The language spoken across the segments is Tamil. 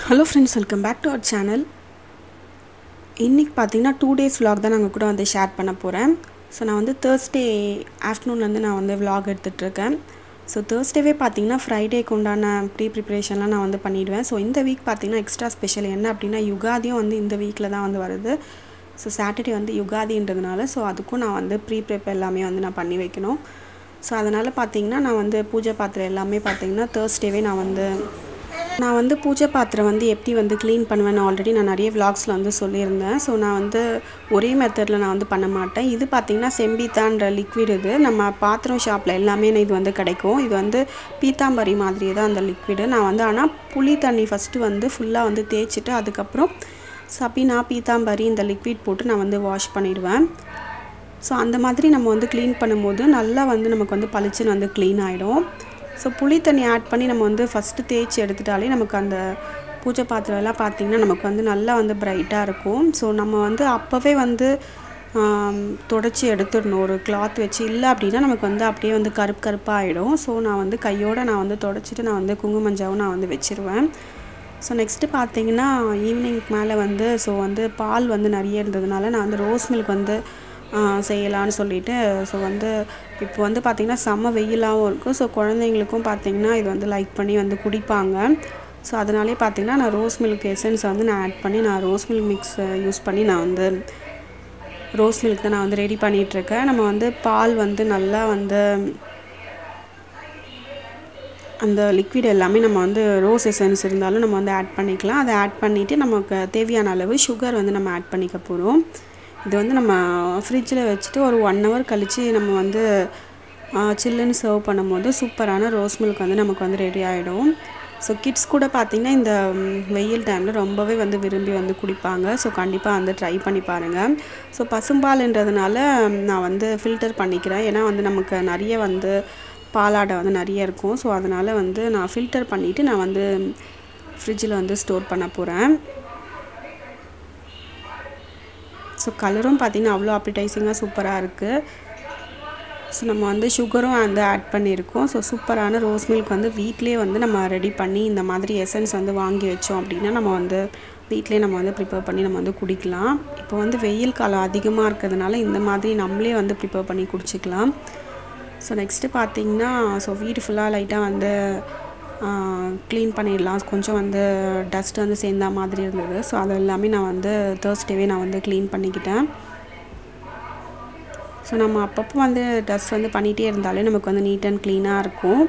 hello friends welcome back to our channel இன்றைக்கி பார்த்தீங்கன்னா டூ டேஸ் vlog தான் நாங்கள் கூட வந்து ஷேர் பண்ண போகிறேன் ஸோ நான் வந்து தேர்ஸ்டே ஆஃப்டர்நூன்லேருந்து நான் வந்து vlog எடுத்துகிட்ருக்கேன் ஸோ தேர்ஸ்டேவே பார்த்தீங்கன்னா ஃப்ரைடேக்கு உண்டான ப்ரீ ப்ரிப்ரேஷன்லாம் நான் வந்து பண்ணிவிடுவேன் ஸோ இந்த வீக் பார்த்தீங்கன்னா எக்ஸ்ட்ரா ஸ்பெஷல் என்ன அப்படின்னா யுகாதியும் வந்து இந்த வீக்கில் தான் வந்து வருது ஸோ சாட்டர்டே வந்து யுகாதின்றதுனால ஸோ அதுக்கும் நான் வந்து ப்ரீ ப்ரிப் எல்லாமே வந்து நான் பண்ணி வைக்கணும் ஸோ அதனால் பார்த்தீங்கன்னா நான் வந்து பூஜை பாத்திரம் எல்லாமே பார்த்தீங்கன்னா தேர்ஸ்டேவே நான் வந்து நான் வந்து பூஜை பாத்திரம் வந்து எப்படி வந்து க்ளீன் பண்ணுவேன்னு ஆல்ரெடி நான் நிறைய விலாக்ஸில் வந்து சொல்லியிருந்தேன் ஸோ நான் வந்து ஒரே மெத்தடில் நான் வந்து பண்ண மாட்டேன் இது பார்த்திங்கன்னா செம்பித்தான்ற லிக்விட் இது நம்ம பாத்திரம் ஷாப்பில் எல்லாமே இது வந்து கிடைக்கும் இது வந்து பீத்தாம்பரி மாதிரியே தான் அந்த லிக்விடு நான் வந்து ஆனால் புளி தண்ணி ஃபஸ்ட்டு வந்து ஃபுல்லாக வந்து தேய்ச்சிட்டு அதுக்கப்புறம் சபினா பீத்தாம்பரி இந்த லிக்விட் போட்டு நான் வந்து வாஷ் பண்ணிடுவேன் ஸோ அந்த மாதிரி நம்ம வந்து க்ளீன் பண்ணும்போது நல்லா வந்து நமக்கு வந்து பளிச்சுன்னு வந்து க்ளீன் ஆகிடும் ஸோ புளி தண்ணி ஆட் பண்ணி நம்ம வந்து ஃபஸ்ட்டு தேய்ச்சி எடுத்துட்டாலே நமக்கு அந்த பூஜை பாத்திரம் எல்லாம் பார்த்திங்கன்னா நமக்கு வந்து நல்லா வந்து பிரைட்டாக இருக்கும் ஸோ நம்ம வந்து அப்போவே வந்து தொடச்சி எடுத்துடணும் ஒரு கிளாத் வச்சு இல்லை அப்படின்னா நமக்கு வந்து அப்படியே வந்து கருப்பு கருப்பாக ஆகிடும் ஸோ நான் வந்து கையோடு நான் வந்து தொடச்சிட்டு நான் வந்து குங்குமஞ்சாவும் நான் வந்து வச்சுருவேன் ஸோ நெக்ஸ்ட்டு பார்த்தீங்கன்னா ஈவினிங் மேலே வந்து ஸோ வந்து பால் வந்து நிறைய இருந்ததுனால நான் வந்து ரோஸ் மில்க் வந்து செய்யலான்னு சொல்லிட்டு ஸோ வந்து இப்போ வந்து பார்த்திங்கன்னா செம்ம வெயிலாகவும் இருக்கும் ஸோ குழந்தைங்களுக்கும் பார்த்திங்கன்னா இது வந்து லைக் பண்ணி வந்து குடிப்பாங்க ஸோ அதனாலே பார்த்திங்கன்னா நான் ரோஸ் மில்க் எசன்ஸை வந்து நான் ஆட் பண்ணி நான் ரோஸ் மில்க் மிக்ஸ் யூஸ் பண்ணி நான் வந்து ரோஸ் மில்க் தான் நான் வந்து ரெடி பண்ணிகிட்ருக்கேன் நம்ம வந்து பால் வந்து நல்லா வந்து அந்த லிக்விட் எல்லாமே நம்ம வந்து ரோஸ் எசன்ஸ் இருந்தாலும் நம்ம வந்து ஆட் பண்ணிக்கலாம் அதை ஆட் பண்ணிவிட்டு நமக்கு தேவையான அளவு சுகர் வந்து நம்ம ஆட் பண்ணிக்க போகிறோம் இது வந்து நம்ம ஃப்ரிட்ஜில் வச்சுட்டு ஒரு ஒன் ஹவர் கழித்து நம்ம வந்து சில்லுன்னு சர்வ் பண்ணும்போது சூப்பரான ரோஸ் மில்க் வந்து நமக்கு வந்து ரெடி ஆகிடும் ஸோ கிட்ஸ் கூட பார்த்திங்கன்னா இந்த வெயில் டைமில் ரொம்பவே வந்து விரும்பி வந்து குடிப்பாங்க ஸோ கண்டிப்பாக வந்து ட்ரை பண்ணி பாருங்கள் ஸோ பசும்பால்ன்றதுனால நான் வந்து ஃபில்டர் பண்ணிக்கிறேன் ஏன்னா வந்து நமக்கு நிறைய வந்து பாலாடை வந்து நிறைய இருக்கும் ஸோ அதனால் வந்து நான் ஃபில்டர் பண்ணிவிட்டு நான் வந்து ஃப்ரிட்ஜில் வந்து ஸ்டோர் பண்ண போகிறேன் ஸோ கலரும் பார்த்திங்கன்னா அவ்வளோ அப்ரிடைசிங்காக சூப்பராக இருக்குது ஸோ நம்ம வந்து சுகரும் வந்து ஆட் பண்ணியிருக்கோம் ஸோ சூப்பரான ரோஸ் மில்க் வந்து வீட்லேயே வந்து நம்ம ரெடி பண்ணி இந்த மாதிரி எசன்ஸ் வந்து வாங்கி வச்சோம் அப்படின்னா நம்ம வந்து வீட்டிலே நம்ம வந்து ப்ரிப்பேர் பண்ணி நம்ம வந்து குடிக்கலாம் இப்போ வந்து வெயில் காலம் அதிகமாக இருக்கிறதுனால இந்த மாதிரி நம்மளே வந்து ப்ரிப்பேர் பண்ணி குடிச்சிக்கலாம் ஸோ நெக்ஸ்ட்டு பார்த்திங்கன்னா ஸோ வீடு ஃபுல்லாக லைட்டாக வந்து க்ளீன் பண்ணிடலாம் கொஞ்சம் வந்து டஸ்ட் வந்து சேர்ந்தா மாதிரி இருந்தது ஸோ அது எல்லாமே நான் வந்து தேர்ஸ்டேவே நான் வந்து க்ளீன் பண்ணிக்கிட்டேன் ஸோ நம்ம அப்பப்போ வந்து டஸ்ட் வந்து பண்ணிகிட்டே இருந்தாலே நமக்கு வந்து நீட் அண்ட் க்ளீனாக இருக்கும்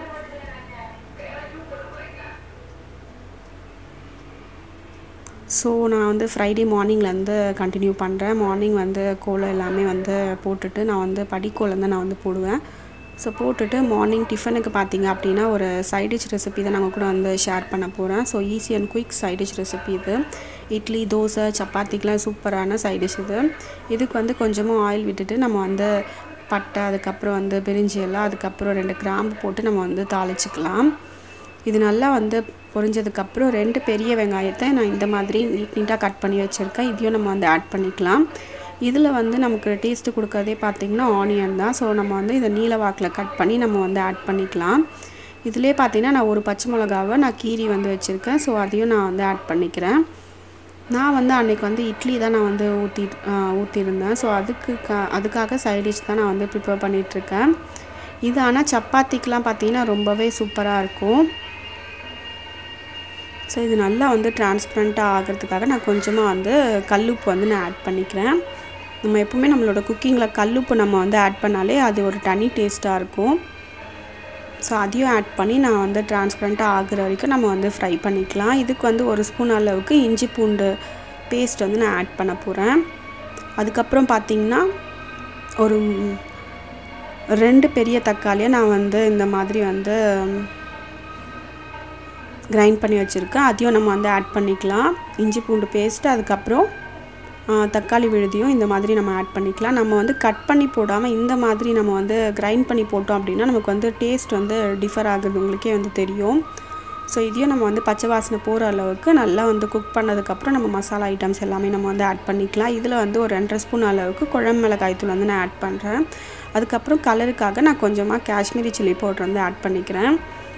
ஸோ நான் வந்து ஃப்ரைடே மார்னிங்லேருந்து கண்டினியூ பண்ணுறேன் மார்னிங் வந்து கோலம் எல்லாமே வந்து போட்டுட்டு நான் வந்து படிக்கோலம் தான் நான் வந்து போடுவேன் ஸோ போட்டுட்டு மார்னிங் டிஃபனுக்கு பார்த்தீங்க அப்படின்னா ஒரு சைட் டிஷ் ரெசிபி தான் நாங்கள் கூட வந்து ஷேர் பண்ண போகிறேன் so easy and quick side dish recipe இது இட்லி தோசை சப்பாத்திக்கெலாம் சூப்பரான சைட் டிஷ் இது இதுக்கு வந்து கொஞ்சமாக ஆயில் விட்டுட்டு நம்ம வந்து பட்டை அதுக்கப்புறம் வந்து பிரிஞ்சி எல்லாம் அதுக்கப்புறம் ரெண்டு கிராம்பு போட்டு நம்ம வந்து தாளிச்சிக்கலாம் இது நல்லா வந்து பொரிஞ்சதுக்கப்புறம் ரெண்டு பெரிய வெங்காயத்தை நான் இந்த மாதிரி நீட் நீட்டாக கட் பண்ணி வச்சுருக்கேன் இதையும் நம்ம வந்து ஆட் பண்ணிக்கலாம் இதில் வந்து நமக்கு டேஸ்ட்டு கொடுக்கறதே பார்த்திங்கன்னா ஆனியன் தான் ஸோ நம்ம வந்து இதை நீல வாக்கில் கட் பண்ணி நம்ம வந்து ஆட் பண்ணிக்கலாம் இதிலே பார்த்திங்கன்னா நான் ஒரு பச்சை மிளகாவை நான் கீரி வந்து வச்சுருக்கேன் ஸோ அதையும் நான் வந்து ஆட் பண்ணிக்கிறேன் நான் வந்து அன்றைக்கி வந்து இட்லி தான் நான் வந்து ஊற்றி ஊற்றிருந்தேன் ஸோ அதுக்கு க அதுக்காக சைடிஷ் தான் நான் வந்து ப்ரிப்பேர் பண்ணிகிட்ருக்கேன் இது ஆனால் சப்பாத்திக்கெலாம் பார்த்திங்கன்னா ரொம்பவே சூப்பராக இருக்கும் ஸோ இது நல்லா வந்து டிரான்ஸ்பரண்ட்டாக ஆகிறதுக்காக நான் கொஞ்சமாக வந்து கல்லுப்பு வந்து நான் ஆட் பண்ணிக்கிறேன் நம்ம எப்போவுமே நம்மளோட குக்கிங்கில் கல்லுப்பு நம்ம வந்து ஆட் பண்ணாலே அது ஒரு தனி டேஸ்ட்டாக இருக்கும் ஸோ அதையும் ஆட் பண்ணி நான் வந்து டிரான்ஸ்பரண்ட்டாக ஆகிற வரைக்கும் நம்ம வந்து ஃப்ரை பண்ணிக்கலாம் இதுக்கு வந்து ஒரு ஸ்பூன் அளவுக்கு இஞ்சி பூண்டு பேஸ்ட் வந்து நான் ஆட் பண்ண போகிறேன் அதுக்கப்புறம் பார்த்திங்கன்னா ஒரு ரெண்டு பெரிய தக்காளியை நான் வந்து இந்த மாதிரி வந்து கிரைண்ட் பண்ணி வச்சுருக்கேன் அதையும் நம்ம வந்து ஆட் பண்ணிக்கலாம் இஞ்சி பூண்டு பேஸ்ட்டு அதுக்கப்புறம் தக்காளி விழுதியும் இந்த மாதிரி நம்ம ஆட் பண்ணிக்கலாம் நம்ம வந்து கட் பண்ணி போடாமல் இந்த மாதிரி நம்ம வந்து கிரைண்ட் பண்ணி போட்டோம் அப்படின்னா நமக்கு வந்து டேஸ்ட் வந்து டிஃபர் ஆகுது உங்களுக்கே வந்து தெரியும் ஸோ இதையும் நம்ம வந்து பச்சை வாசனை போகிற அளவுக்கு நல்லா வந்து குக் பண்ணதுக்கப்புறம் நம்ம மசாலா ஐட்டம்ஸ் எல்லாமே நம்ம வந்து ஆட் பண்ணிக்கலாம் இதில் வந்து ஒரு ரெண்டரை ஸ்பூன் அளவுக்கு குழம்பு மிளகாய் தூள் வந்து நான் ஆட் பண்ணுறேன் அதுக்கப்புறம் கலருக்காக நான் கொஞ்சமாக காஷ்மீரி சில்லி பவுடர் வந்து ஆட் பண்ணிக்கிறேன்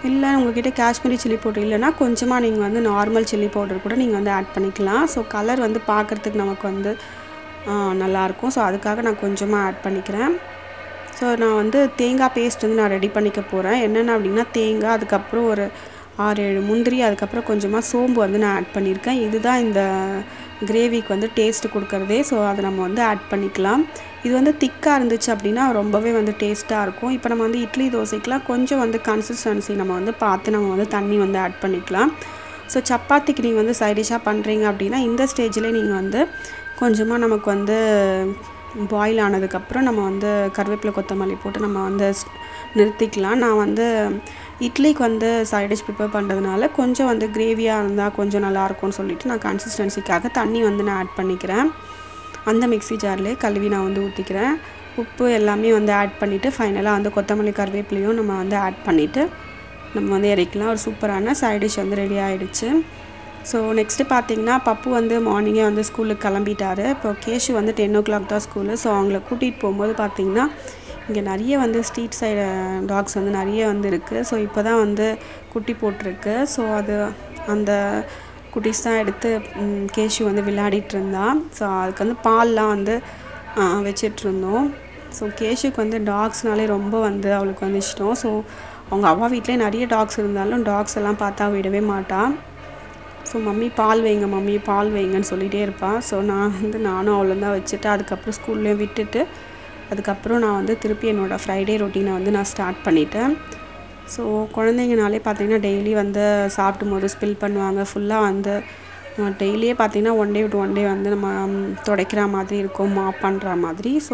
இல்லை உங்ககிட்ட காஷ்மீரி சில்லி பவுடர் இல்லைன்னா கொஞ்சமாக நீங்கள் வந்து நார்மல் சில்லி பவுடர் கூட நீங்கள் வந்து ஆட் பண்ணிக்கலாம் ஸோ கலர் வந்து பார்க்குறதுக்கு நமக்கு வந்து நல்லாயிருக்கும் ஸோ அதுக்காக நான் கொஞ்சமாக ஆட் பண்ணிக்கிறேன் ஸோ நான் வந்து தேங்காய் பேஸ்ட் வந்து நான் ரெடி பண்ணிக்க போகிறேன் என்னென்ன அப்படின்னா தேங்காய் அதுக்கப்புறம் ஒரு ஆறு ஏழு முந்திரி அதுக்கப்புறம் கொஞ்சமாக சோம்பு வந்து நான் ஆட் பண்ணியிருக்கேன் இதுதான் இந்த கிரேவிக்கு வந்து டேஸ்ட்டு கொடுக்குறதே ஸோ அதை நம்ம வந்து ஆட் பண்ணிக்கலாம் இது வந்து திக்காக இருந்துச்சு அப்படின்னா ரொம்பவே வந்து டேஸ்ட்டாக இருக்கும் இப்போ நம்ம வந்து இட்லி தோசைக்கெலாம் கொஞ்சம் வந்து கன்சிஸ்டன்சி நம்ம வந்து பார்த்து நம்ம வந்து தண்ணி வந்து ஆட் பண்ணிக்கலாம் ஸோ சப்பாத்திக்கு நீங்கள் வந்து சைடிஷாக பண்ணுறீங்க அப்படின்னா இந்த ஸ்டேஜில் நீங்கள் வந்து கொஞ்சமாக நமக்கு வந்து பாயில் ஆனதுக்கப்புறம் நம்ம வந்து கருவேப்பிலை கொத்தமல்லி போட்டு நம்ம வந்து நிறுத்திக்கலாம் நான் வந்து இட்லிக்கு வந்து சைட் டிஷ் ப்ரிப்பேர் பண்ணுறதுனால கொஞ்சம் வந்து கிரேவியாக இருந்தால் கொஞ்சம் நல்லாயிருக்கும்னு சொல்லிவிட்டு நான் கன்சிஸ்டன்சிக்காக தண்ணி வந்து நான் ஆட் பண்ணிக்கிறேன் அந்த மிக்ஸி ஜார்லேயே கழுவி நான் வந்து ஊற்றிக்கிறேன் உப்பு எல்லாமே வந்து ஆட் பண்ணிவிட்டு ஃபைனலாக வந்து கொத்தமல்லி கருவேப்பிலையும் நம்ம வந்து ஆட் பண்ணிவிட்டு நம்ம வந்து இறக்கலாம் ஒரு சூப்பரான சைட் டிஷ் வந்து ரெடி ஆகிடுச்சு ஸோ நெக்ஸ்ட்டு பார்த்தீங்கன்னா பப்பு வந்து மார்னிங்கே வந்து ஸ்கூலுக்கு கிளம்பிட்டாரு இப்போ கேஷு வந்து டென் ஓ கிளாக் தான் ஸ்கூலு ஸோ அவங்கள கூட்டிகிட்டு போகும்போது பார்த்தீங்கன்னா இங்கே நிறைய வந்து ஸ்ட்ரீட் சைடு டாக்ஸ் வந்து நிறைய வந்து இருக்குது ஸோ இப்போ தான் வந்து குட்டி போட்டிருக்கு ஸோ அது அந்த குட்டீஸ் தான் எடுத்து கேஷு வந்து விளையாடிட்டு இருந்தான் ஸோ அதுக்கு வந்து பால்லாம் வந்து வச்சிட்ருந்தோம் ஸோ கேஷுக்கு வந்து டாக்ஸ்னாலே ரொம்ப வந்து அவளுக்கு வந்து இஷ்டம் ஸோ அவங்க அவ்வா வீட்டிலே நிறைய டாக்ஸ் இருந்தாலும் டாக்ஸ் எல்லாம் பார்த்தா விடவே மாட்டாள் ஸோ மம்மி பால் வைங்க மம்மி பால் வைங்கன்னு சொல்லிகிட்டே இருப்பாள் ஸோ நான் வந்து நானும் அவளை தான் வச்சுட்டு அதுக்கப்புறம் ஸ்கூல்லேயும் விட்டுட்டு அதுக்கப்புறம் நான் வந்து திருப்பி என்னோடய ஃப்ரைடே ரொட்டீனை வந்து நான் ஸ்டார்ட் பண்ணிட்டேன் ஸோ குழந்தைங்கனாலே பார்த்திங்கன்னா டெய்லி வந்து சாப்பிடும் போது ஸ்பில் பண்ணுவாங்க ஃபுல்லாக வந்து டெய்லியே பார்த்திங்கன்னா ஒன் டே விட்டு ஒன் டே வந்து நம்ம துடைக்கிற மாதிரி இருக்கும் மாப் பண்ணுற மாதிரி ஸோ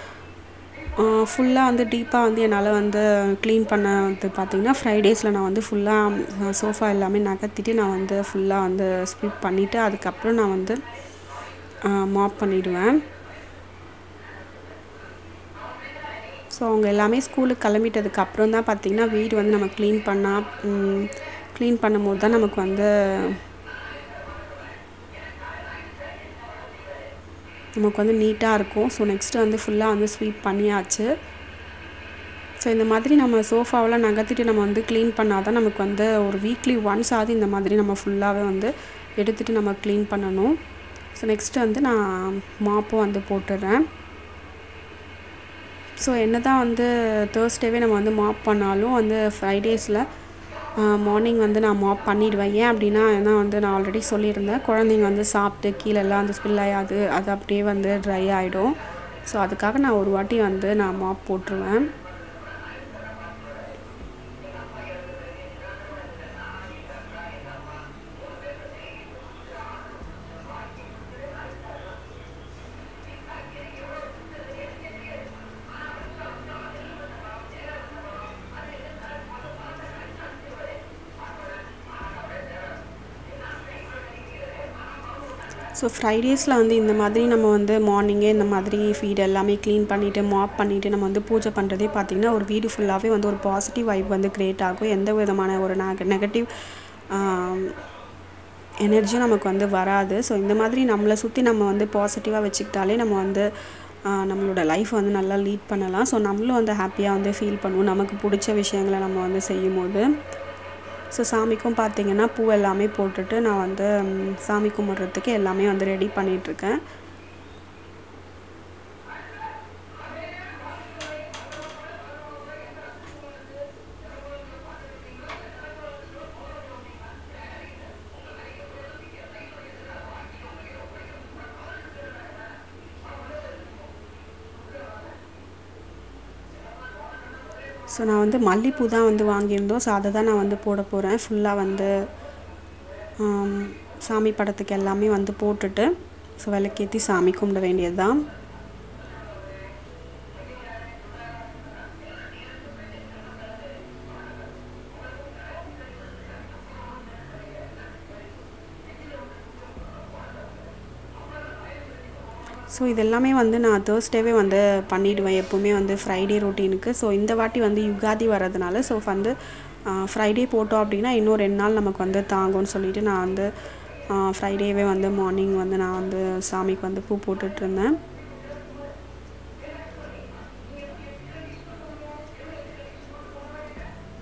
ஃபுல்லாக வந்து டீப்பாக வந்து என்னால் வந்து க்ளீன் பண்ணது பார்த்திங்கன்னா ஃப்ரைடேஸில் நான் வந்து ஃபுல்லாக சோஃபா எல்லாமே நகர்த்திட்டு நான் வந்து ஃபுல்லாக வந்து ஸ்வீப் பண்ணிவிட்டு அதுக்கப்புறம் நான் வந்து மாப் பண்ணிவிடுவேன் ஸோ அவங்க எல்லாமே ஸ்கூலுக்கு கிளம்பிட்டதுக்கு அப்புறம் தான் பார்த்திங்கன்னா வீடு வந்து நம்ம க்ளீன் பண்ணால் க்ளீன் பண்ணும்போது தான் நமக்கு வந்து நமக்கு வந்து நீட்டாக இருக்கும் ஸோ நெக்ஸ்ட்டு வந்து ஃபுல்லாக வந்து ஸ்வீப் பண்ணியாச்சு ஸோ இந்த மாதிரி நம்ம சோஃபாவெலாம் நகர்த்திட்டு நம்ம வந்து க்ளீன் பண்ணால் தான் நமக்கு வந்து ஒரு வீக்லி ஒன்ஸ் ஆகுது இந்த மாதிரி நம்ம ஃபுல்லாகவே வந்து எடுத்துகிட்டு நம்ம க்ளீன் பண்ணணும் ஸோ நெக்ஸ்ட்டு வந்து நான் மாப்பும் வந்து போட்டுடுறேன் ஸோ என்ன தான் வந்து தேர்ஸ்டேவே நம்ம வந்து மாப் பண்ணாலும் வந்து ஃப்ரைடேஸில் மார்னிங் வந்து நான் மாப் பண்ணிவிடுவேன் ஏன் அப்படின்னா ஏன்னா வந்து நான் ஆல்ரெடி சொல்லியிருந்தேன் குழந்தைங்க வந்து சாப்பிட்டு கீழெல்லாம் வந்து ஸ்பில் ஆகாது அது அப்படியே வந்து ட்ரை ஆகிடும் ஸோ அதுக்காக நான் ஒரு வாட்டி வந்து நான் மாப் போட்டுருவேன் ஸோ ஃப்ரைடேஸில் வந்து இந்த மாதிரி நம்ம வந்து மார்னிங்கே இந்த மாதிரி ஃபீட் எல்லாமே க்ளீன் பண்ணிவிட்டு மாப் பண்ணிவிட்டு நம்ம வந்து பூஜை பண்ணுறதே பார்த்திங்கன்னா ஒரு வீடு ஃபுல்லாகவே வந்து ஒரு பாசிட்டிவ் வைப் வந்து க்ரியேட் ஆகும் எந்த விதமான ஒரு நெகட்டிவ் எனர்ஜியும் நமக்கு வந்து வராது ஸோ இந்த மாதிரி நம்மளை சுற்றி நம்ம வந்து பாசிட்டிவாக வச்சுக்கிட்டாலே நம்ம வந்து நம்மளோட லைஃப் வந்து நல்லா லீட் பண்ணலாம் ஸோ நம்மளும் வந்து ஹாப்பியாக வந்து ஃபீல் பண்ணுவோம் நமக்கு பிடிச்ச விஷயங்களை நம்ம வந்து செய்யும் போது ஸோ சாமிக்கும் பார்த்தீங்கன்னா பூ எல்லாமே போட்டுட்டு நான் வந்து சாமி கும்பிட்றதுக்கு எல்லாமே வந்து ரெடி பண்ணிகிட்ருக்கேன் ஸோ நான் வந்து மல்லிப்பூ தான் வந்து வாங்கியிருந்தோம் ஸோ அதை தான் நான் வந்து போட போகிறேன் ஃபுல்லாக வந்து சாமி படத்துக்கு எல்லாமே வந்து போட்டுட்டு ஸோ விளக்கேற்றி சாமி கும்பிட வேண்டியது தான் ஸோ இதெல்லாமே வந்து நான் தேர்ஸ்டேவே வந்து பண்ணிவிடுவேன் எப்போவுமே வந்து ஃப்ரைடே ரொட்டீனுக்கு ஸோ இந்த வாட்டி வந்து யுகாதி வர்றதுனால ஸோ வந்து ஃப்ரைடே போட்டோம் அப்படின்னா இன்னும் ரெண்டு நாள் நமக்கு வந்து தாங்கும்னு சொல்லிட்டு நான் வந்து ஃப்ரைடேவே வந்து மார்னிங் வந்து நான் வந்து சாமிக்கு வந்து பூ போட்டுட்ருந்தேன்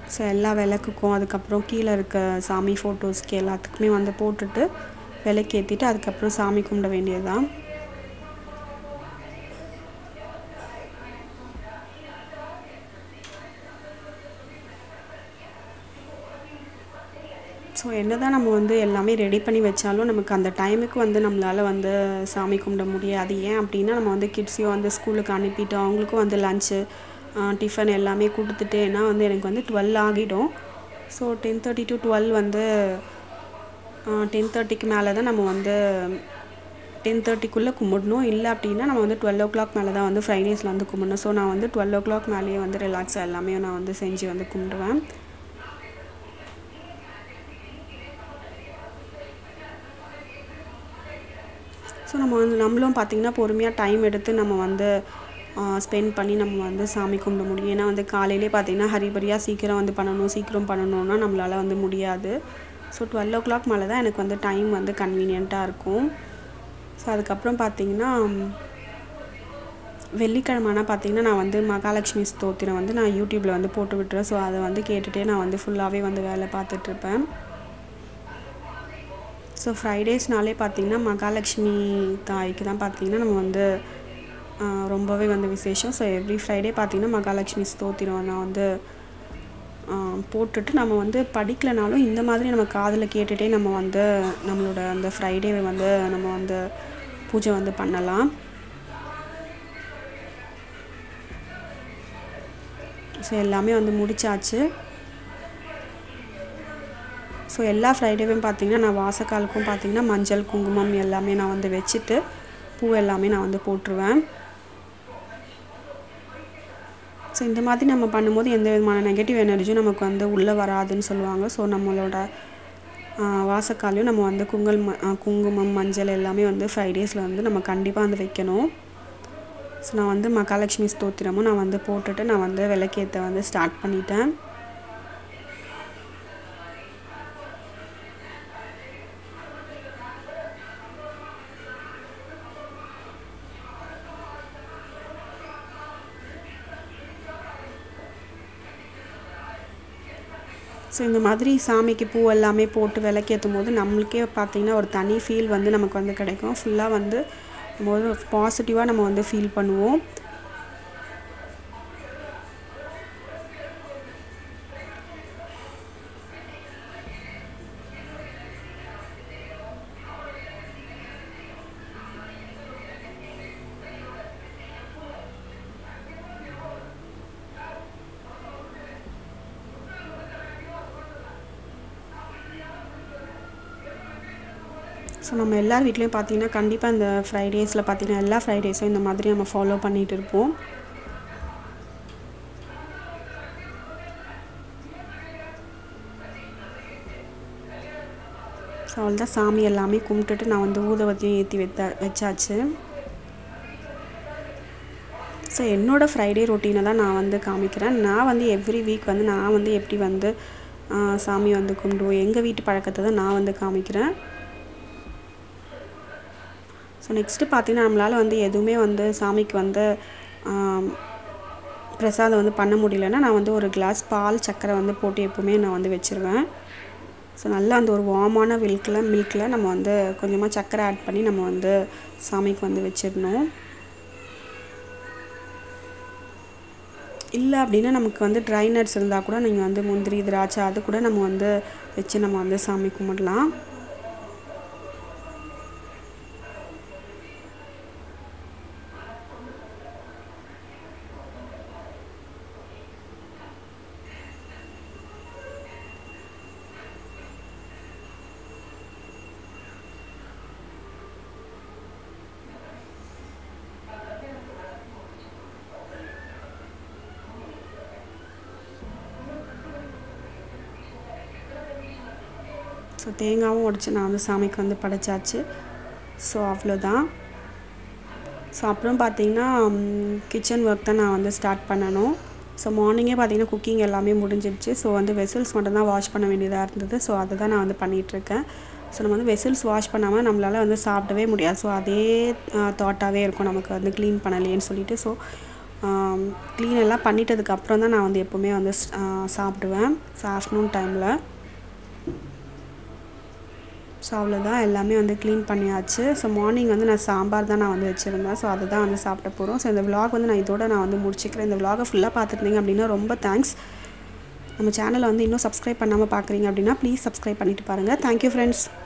ஸோ எல்லா விளக்குக்கும் அதுக்கப்புறம் கீழே இருக்க சாமி ஃபோட்டோஸ்க்கு எல்லாத்துக்குமே வந்து போட்டுட்டு விளக்கேற்றிட்டு அதுக்கப்புறம் சாமி கும்பிட வேண்டியதுதான் ஸோ என்ன தான் நம்ம வந்து எல்லாமே ரெடி பண்ணி வச்சாலும் நமக்கு அந்த டைமுக்கு வந்து நம்மளால் வந்து சாமி கும்பிட முடியாது ஏன் அப்படின்னா நம்ம வந்து கிட்ஸையும் வந்து ஸ்கூலுக்கு அனுப்பிட்டு அவங்களுக்கும் வந்து லஞ்சு டிஃபன் எல்லாமே கொடுத்துட்டு ஏன்னா வந்து எனக்கு வந்து டுவெல் ஆகிடும் so ten thirty to twelve வந்து டென் தேர்ட்டிக்கு மேலே தான் நம்ம வந்து டென் தேர்ட்டிக்குள்ளே கும்பிடணும் இல்லை அப்படின்னா நம்ம வந்து டுவெல் ஓ கிளாக் மேலே தான் வந்து ஃப்ரைடேஸில் வந்து கும்பிடணும் ஸோ நான் வந்து டுவெல் ஓ கிளாக் மேலேயே வந்து ரிலாக்ஸாக எல்லாமே நான் வந்து செஞ்சு வந்து கும்பிடுவேன் ஸோ நம்ம வந்து நம்மளும் பார்த்திங்கன்னா பொறுமையாக டைம் எடுத்து நம்ம வந்து ஸ்பெண்ட் பண்ணி நம்ம வந்து சாமி கும்பிட முடியும் ஏன்னா வந்து காலையிலே பார்த்திங்கன்னா ஹரிபரியாக சீக்கிரம் வந்து பண்ணணும் சீக்கிரம் பண்ணணும்னா நம்மளால் வந்து முடியாது ஸோ டுவெல் ஓ கிளாக் மேலே தான் எனக்கு வந்து டைம் வந்து கன்வீனியண்ட்டாக இருக்கும் ஸோ அதுக்கப்புறம் பார்த்திங்கன்னா வெள்ளிக்கிழமைனா பார்த்திங்கன்னா நான் வந்து மகாலட்சுமி ஸ்தோத்திரம் வந்து நான் யூடியூப்பில் வந்து போட்டு விட்டுறேன் ஸோ அதை வந்து கேட்டுகிட்டே நான் வந்து ஃபுல்லாகவே வந்து வேலை பார்த்துட்ருப்பேன் ஸோ ஃப்ரைடேஸ்னாலே பார்த்திங்கன்னா மகாலட்சுமி தாய்க்கு தான் பார்த்திங்கன்னா நம்ம வந்து ரொம்பவே வந்து விசேஷம் ஸோ எவ்ரி ஃப்ரைடே பார்த்திங்கன்னா மகாலட்சுமி ஸ்தோத்திரம் நான் வந்து போட்டுட்டு நம்ம வந்து படிக்கலைனாலும் இந்த மாதிரி நம்ம காதில் கேட்டுகிட்டே நம்ம வந்து நம்மளோட அந்த ஃப்ரைடேவை வந்து நம்ம வந்து பூஜை வந்து பண்ணலாம் ஸோ எல்லாமே வந்து முடிச்சாச்சு ஸோ எல்லா ஃப்ரைடேவும் பார்த்திங்கன்னா நான் வாசக்காலுக்கும் பார்த்திங்கன்னா மஞ்சள் குங்குமம் எல்லாமே நான் வந்து வச்சுட்டு பூ எல்லாமே நான் வந்து போட்டுருவேன் ஸோ இந்த மாதிரி நம்ம பண்ணும்போது எந்த விதமான நெகட்டிவ் எனர்ஜியும் நமக்கு வந்து உள்ளே வராதுன்னு சொல்லுவாங்க ஸோ நம்மளோட வாசக்காலையும் நம்ம வந்து குங்கல் ம குங்குமம் மஞ்சள் எல்லாமே வந்து ஃப்ரைடேஸில் வந்து நம்ம கண்டிப்பாக வந்து வைக்கணும் ஸோ நான் வந்து மகாலட்சுமி ஸ்தோத்திரமும் நான் வந்து போட்டுட்டு நான் வந்து விளக்கேற்ற வந்து ஸ்டார்ட் பண்ணிட்டேன் ஸோ இந்த மாதிரி சாமிக்கு பூ எல்லாமே போட்டு விளக்கேற்றும் போது நம்மளுக்கே பார்த்திங்கன்னா ஒரு தனி ஃபீல் வந்து நமக்கு வந்து கிடைக்கும் ஃபுல்லாக வந்து நம்ம ஒரு பாசிட்டிவாக நம்ம வந்து ஃபீல் பண்ணுவோம் ஸோ நம்ம எல்லார் வீட்லேயும் பார்த்தீங்கன்னா கண்டிப்பாக இந்த ஃப்ரைடேஸில் பார்த்தீங்கன்னா எல்லா ஃப்ரைடேஸும் இந்த மாதிரி நம்ம ஃபாலோ பண்ணிகிட்டு இருப்போம் ஸோ அவ்வளோதான் சாமி எல்லாமே கும்பிட்டுட்டு நான் வந்து ஊதவத்தையும் ஏற்றி வைத்த வச்சாச்சு ஸோ என்னோடய ஃப்ரைடே ரொட்டீனை தான் நான் வந்து காமிக்கிறேன் நான் வந்து எவ்ரி வீக் வந்து நான் வந்து எப்படி வந்து சாமி வந்து கும்பிடுவோம் எங்கள் வீட்டு பழக்கத்தை தான் நான் வந்து காமிக்கிறேன் ஸோ நெக்ஸ்ட்டு பார்த்தீங்கன்னா நம்மளால் வந்து எதுவுமே வந்து சாமிக்கு வந்து பிரசாதம் வந்து பண்ண முடியலன்னா நான் வந்து ஒரு கிளாஸ் பால் சர்க்கரை வந்து போட்டு எப்போவுமே நான் வந்து வச்சுருவேன் ஸோ நல்லா அந்த ஒரு வார்மான மில்கில் மில்கில் நம்ம வந்து கொஞ்சமாக சர்க்கரை ஆட் பண்ணி நம்ம வந்து சாமிக்கு வந்து வச்சிடணும் இல்லை அப்படின்னா நமக்கு வந்து ட்ரை நட்ஸ் இருந்தால் கூட நீங்கள் வந்து முந்திரி திராட்சை அது கூட நம்ம வந்து வச்சு நம்ம வந்து சாமி கும்பிடலாம் ஸோ தேங்காவும் உடச்சி நான் வந்து சாமிக்கு வந்து படைச்சாச்சு ஸோ அவ்வளோதான் ஸோ அப்புறம் பார்த்தீங்கன்னா கிச்சன் ஒர்க் தான் நான் வந்து ஸ்டார்ட் பண்ணணும் ஸோ மார்னிங்கே பார்த்தீங்கன்னா குக்கிங் எல்லாமே முடிஞ்சிடுச்சு ஸோ வந்து வெசல்ஸ் மட்டும் தான் வாஷ் பண்ண வேண்டியதாக இருந்தது ஸோ அதை தான் நான் வந்து பண்ணிகிட்ருக்கேன் ஸோ நம்ம வந்து வெசல்ஸ் வாஷ் பண்ணாமல் நம்மளால் வந்து சாப்பிடவே முடியாது ஸோ அதே தாட்டாகவே இருக்கும் நமக்கு வந்து க்ளீன் பண்ணலையேன்னு சொல்லிட்டு ஸோ க்ளீன் எல்லாம் பண்ணிட்டதுக்கு அப்புறம் தான் நான் வந்து எப்போவுமே வந்து ஸ்- ஆ, சாப்பிடுவேன் ஸோ ஆஃப்டர்நூன் டைமில் ஸோ அவ்வளோதான் எல்லாமே வந்து க்ளீன் பண்ணியாச்சு ஸோ மார்னிங் வந்து நான் சாம்பார் தான் நான் வந்து வச்சுருந்தேன் ஸோ அதை தான் வந்து சாப்பிட போகிறோம் ஸோ இந்த vlog வந்து நான் இதோட நான் வந்து முடிச்சுக்கிறேன் இந்த vlog-அ ஃபுல்லாக பார்த்துருந்தீங்க அப்படின்னா ரொம்ப தேங்க்ஸ் நம்ம சேனலை வந்து இன்னும் சப்ஸ்கிரைப் பண்ணாமல் பார்க்குறீங்க அப்படின்னா ப்ளீஸ் சப்ஸ்கிரைப் பண்ணிட்டு பாருங்கள் தேங்க்யூ ஃப்ரெண்ட்ஸ்